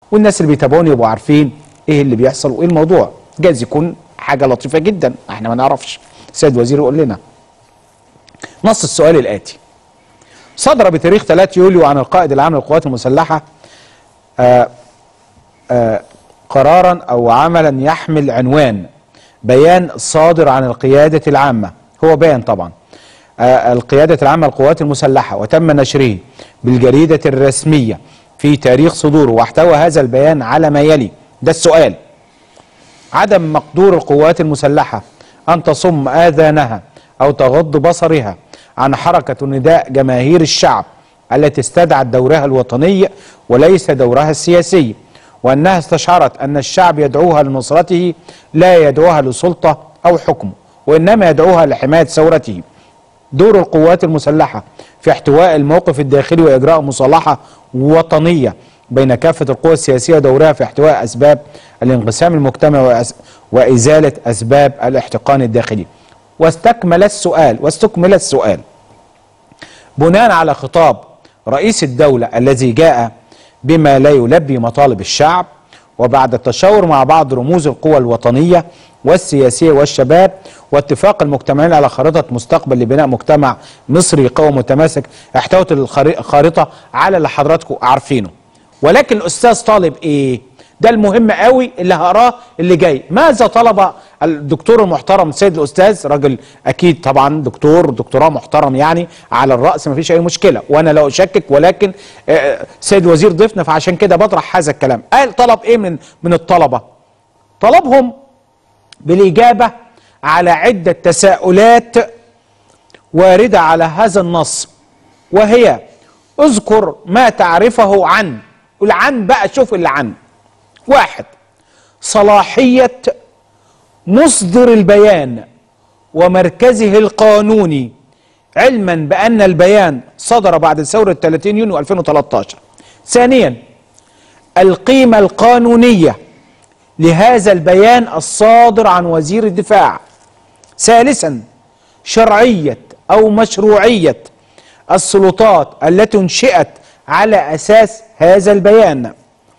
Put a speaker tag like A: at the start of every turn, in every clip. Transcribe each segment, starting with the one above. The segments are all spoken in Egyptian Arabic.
A: والناس اللي بيتابعوني يبقوا عارفين ايه اللي بيحصل وايه الموضوع جايز يكون حاجه لطيفه جدا احنا ما نعرفش السيد وزير يقول لنا نص السؤال الاتي صدر بتاريخ 3 يوليو عن القائد العام للقوات المسلحه آآ آآ قرارا او عملا يحمل عنوان بيان صادر عن القياده العامه هو بيان طبعا آه، القيادة العامة للقوات المسلحة وتم نشره بالجريدة الرسمية في تاريخ صدوره واحتوى هذا البيان على ما يلي ده السؤال عدم مقدور القوات المسلحة أن تصم آذانها أو تغض بصرها عن حركة نداء جماهير الشعب التي استدعت دورها الوطني وليس دورها السياسي وأنها استشعرت أن الشعب يدعوها لنصرته لا يدعوها لسلطة أو حكم وإنما يدعوها لحماية ثورته دور القوات المسلحة في احتواء الموقف الداخلي وإجراء مصالحة وطنية بين كافة القوى السياسية ودورها في احتواء أسباب الانقسام المجتمعي وأس- وإزالة أسباب الاحتقان الداخلي واستكمل السؤال واستكمل السؤال بناء على خطاب رئيس الدولة الذي جاء بما لا يلبي مطالب الشعب وبعد التشاور مع بعض رموز القوى الوطنية والسياسية والشباب واتفاق المجتمعين على خارطة مستقبل لبناء مجتمع مصري قوي متماسك احتوت الخري- الخارطة على اللي حضراتكم عارفينه ولكن الأستاذ طالب إيه؟ ده المهم قوي اللي هقراه اللي جاي ماذا طلب الدكتور المحترم السيد الاستاذ راجل اكيد طبعا دكتور دكتوراه محترم يعني على الراس ما فيش اي مشكله وانا لا اشكك ولكن آه، سيد الوزير ضيفنا فعشان كده بطرح هذا الكلام قال طلب ايه من من الطلبه طلبهم بالاجابه على عده تساؤلات وارده على هذا النص وهي اذكر ما تعرفه عن قول عن بقى شوف اللي عن واحد صلاحية مصدر البيان ومركزه القانوني علما بأن البيان صدر بعد ثورة 30 يونيو 2013 ثانيا القيمة القانونية لهذا البيان الصادر عن وزير الدفاع ثالثا شرعية أو مشروعية السلطات التي انشئت على أساس هذا البيان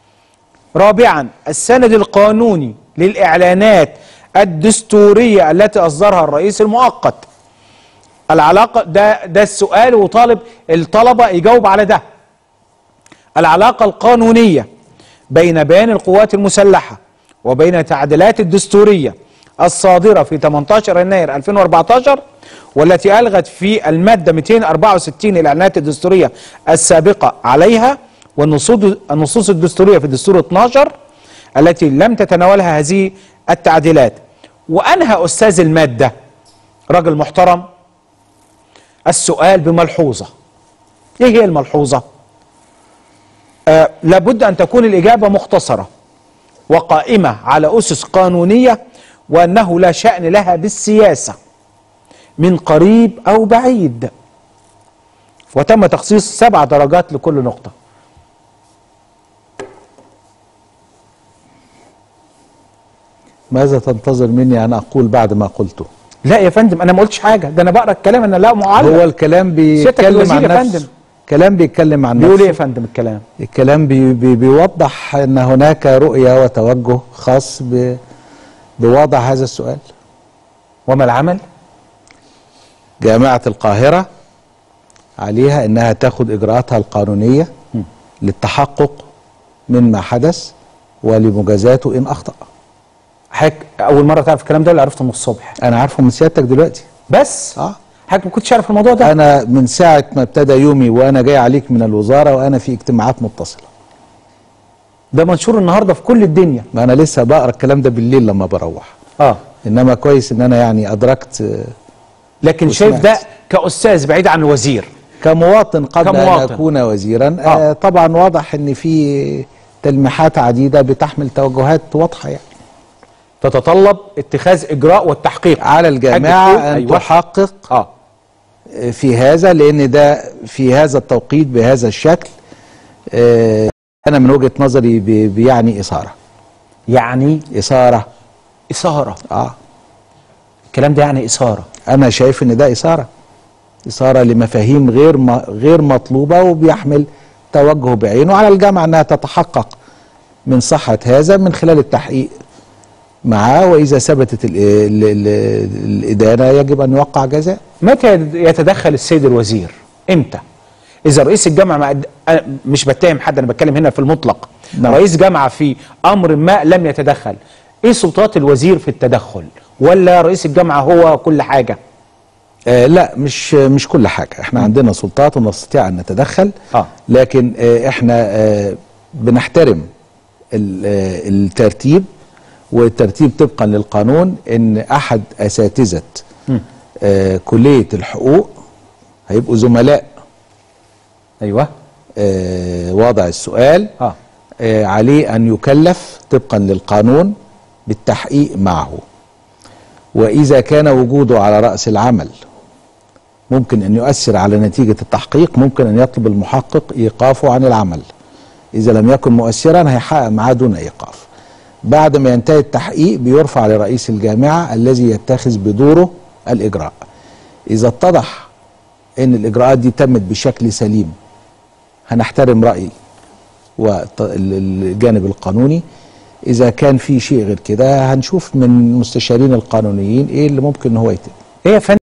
A: رابعا السند القانوني للإعلانات الدستورية التي أصدرها الرئيس المؤقت العلاقة ده ده السؤال وطالب الطلبة يجاوب على ده العلاقة القانونية بين بيان القوات المسلحة وبين التعديلات الدستورية الصادرة في 18 يناير 2014 والتي ألغت في المادة 264 الإعلانات الدستورية السابقة عليها والنصوص النصوص الدستورية في الدستور 12 التي لم تتناولها هذه التعديلات وأنهى أستاذ المادة رجل محترم السؤال بملحوظة إيه هي الملحوظة؟ آه لابد أن تكون الإجابة مختصرة وقائمة على أسس قانونية وأنه لا شأن لها بالسياسة من قريب أو بعيد وتم تخصيص سبع درجات لكل نقطة
B: ماذا تنتظر مني أن أقول بعد ما قلته
A: لا يا فندم أنا ما قلتش حاجة ده أنا بقرأ الكلام أنا لا معلق
B: هو الكلام
A: سيادتك
B: بيتكلم
A: الوزير
B: عن
A: يا
B: نفسه
A: فندم.
B: كلام بيتكلم عن
A: بيقول إيه يا
B: نفسه
A: فندم الكلام
B: الكلام بي بي بيوضح أن هناك رؤية وتوجه خاص ب بوضع هذا السؤال
A: وما العمل
B: جامعة القاهرة عليها أنها تاخد إجراءاتها القانونية للتحقق مما حدث ولمجازاته إن أخطأ
A: حضرتك أول مرة تعرف الكلام ده ولا عرفته من الصبح
B: أنا عارفه من سيادتك دلوقتي
A: بس
B: آه.
A: حضرتك ما كنتش عارف الموضوع ده
B: أنا من ساعة ما ابتدى يومي وأنا جاي عليك من الوزارة وأنا في اجتماعات متصلة
A: ده منشور النهارده في كل الدنيا
B: ما أنا لسه بقرا الكلام ده بالليل لما بروح
A: اه
B: إنما كويس إن أنا يعني أدركت آه،
A: لكن شايف ده
B: وسمعت.
A: كأستاذ بعيد عن الوزير
B: كمواطن قبل
A: كمواطن.
B: أن أكون وزيرا
A: آه.
B: آه. طبعا واضح إن في تلميحات عديدة بتحمل توجهات واضحة يعني
A: تتطلب اتخاذ إجراء والتحقيق
B: على الجامعة
A: حضرتك
B: أن
A: بتقول- أيوة.
B: تحقق
A: اه
B: في هذا لأن ده في هذا التوقيت بهذا الشكل آه، أنا من وجهة نظري بي- بيعني إثارة
A: يعني
B: إثارة
A: إثارة
B: آه
A: الكلام ده يعني إثارة
B: أنا شايف إن ده إثارة إثارة لمفاهيم غير م- غير مطلوبة وبيحمل توجه بعينه على الجامعة أنها تتحقق من صحة هذا من خلال التحقيق معاه وإذا ثبتت ال- ال- ال- الإدانة يجب أن يوقع جزاء
A: متى يتدخل السيد الوزير امتى اذا رئيس الجامعه ما قد... أنا مش بتهم حد انا بتكلم هنا في المطلق
B: نعم.
A: رئيس جامعه في امر ما لم يتدخل ايه سلطات الوزير في التدخل ولا رئيس الجامعه هو كل حاجه
B: آه لا مش مش كل حاجة احنا عندنا سلطات ونستطيع أن نتدخل
A: آه.
B: لكن آه احنا آه بنحترم ال- آه الترتيب والترتيب طبقا للقانون ان احد اساتذة آه كلية الحقوق هيبقوا زملاء
A: ايوه
B: آه وضع السؤال
A: اه
B: آه عليه أن يكلف طبقا للقانون بالتحقيق معه وإذا كان وجوده على رأس العمل ممكن أن يؤثر على نتيجة التحقيق ممكن أن يطلب المحقق إيقافه عن العمل إذا لم يكن مؤثرا هيحقق معاه دون إيقاف بعد ما ينتهي التحقيق بيرفع لرئيس الجامعة الذي يتخذ بدوره الإجراء إذا اتضح أن الإجراءات دي تمت بشكل سليم هنحترم رأي والجانب القانوني اذا كان في شيء غير كده هنشوف من المستشارين القانونيين ايه اللي ممكن ان هو يتم
A: ايه يا فندم